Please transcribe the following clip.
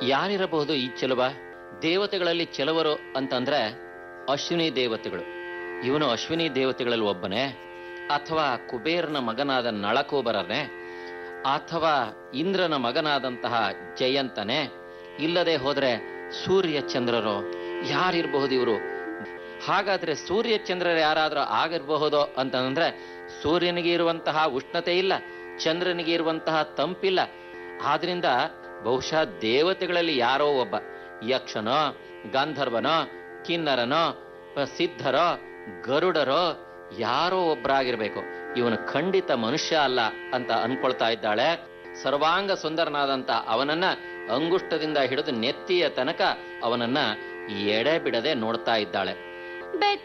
ಯಾರಿರಬಹುದು ಈ ಚೆಲುವ ದೇವತೆಗಳಲ್ಲಿ ಚೆಲುವರು ಅಂತಂದ್ರೆ ಅಶ್ವಿನಿ ದೇವತೆಗಳು ಇವನು ಅಶ್ವಿನಿ ದೇವತೆಗಳಲ್ಲಿ ಒಬ್ಬನೇ ಅಥವಾ ಕುಬೇರನ ಮಗನಾದ ನಳಕೂಬರನೇ ಅಥವಾ ಇಂದ್ರನ ಮಗನಾದಂತಹ ಜಯಂತನೇ ಇಲ್ಲದೆ ಹೋದ್ರೆ ಸೂರ್ಯ ಚಂದ್ರರು ಯಾರಿರಬಹುದು ಇವರು ಹಾಗಾದ್ರೆ ಸೂರ್ಯ ಚಂದ್ರರು ಯಾರಾದ್ರೂ ಆಗಿರಬಹುದೋ ಅಂತಂದ್ರೆ ಸೂರ್ಯನಿಗೆ ಇರುವಂತಹ ಉಷ್ಣತೆ ಇಲ್ಲ ಚಂದ್ರನಿಗೆ ಇರುವಂತಹ ತಂಪಿಲ್ಲ ಆದ್ರಿಂದ ಬಹುಶಃ ದೇವತೆಗಳಲ್ಲಿ ಯಾರೋ ಒಬ್ಬ ಯಕ್ಷನೋ ಗಂಧರ್ವನೋ ಕಿನ್ನರನೋ ಪ- ಸಿದ್ಧರೋ ಗರುಡರೋ ಯಾರೋ ಒಬ್ಬರಾಗಿರ್ಬೇಕು ಇವನು ಖಂಡಿತ ಮನುಷ್ಯ ಅಲ್ಲ ಅಂತ ಅನ್ಕೊಳ್ತಾ ಇದ್ದಾಳೆ ಸರ್ವಾಂಗ ಸುಂದರನಾದಂತ ಅವನನ್ನ ಅಂಗುಷ್ಟದಿಂದ ಹಿಡಿದು ನೆತ್ತಿಯ ತನಕ ಅವನನ್ನ ಎಡೆ ಬಿಡದೆ ನೋಡ್ತಾ ಇದ್ದಾಳೆ ಬೆಟ್ಟ